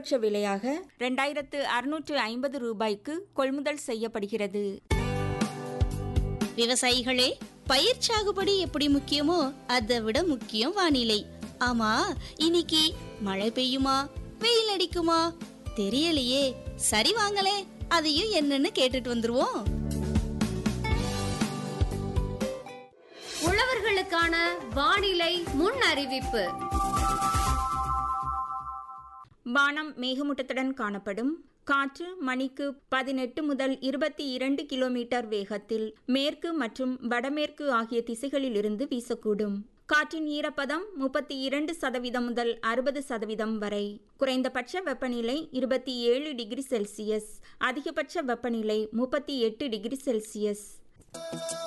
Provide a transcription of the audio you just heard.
குறைந்தபட்ச விலையாக ரெண்டாயிரத்து அறுநூற்று ஐம்பது ரூபாய்க்கு கொள்முதல் செய்யப்படுகிறது விவசாயிகளே பயிர் சாகுபடி எப்படி முக்கியமோ அதை விட முக்கியம் வானிலை ஆமா இன்னைக்கு மழை பெய்யுமா வெயில் அடிக்குமா தெரியலையே சரி வாங்களே அதையும் என்னன்னு கேட்டுட்டு வந்துருவோம் உழவர்களுக்கான வானிலை முன் அறிவிப்பு வானம் மேகமூட்டத்துடன் காணப்படும் காற்று மணிக்கு பதினெட்டு முதல் இருபத்தி இரண்டு கிலோமீட்டர் வேகத்தில் மேற்கு மற்றும் வடமேற்கு ஆகிய திசைகளில் இருந்து வீசக்கூடும் காற்றின் ஈரப்பதம் முப்பத்தி இரண்டு சதவீதம் முதல் அறுபது சதவீதம் வரை குறைந்தபட்ச வெப்பநிலை இருபத்தி ஏழு டிகிரி செல்சியஸ் அதிகபட்ச வெப்பநிலை முப்பத்தி எட்டு டிகிரி செல்சியஸ்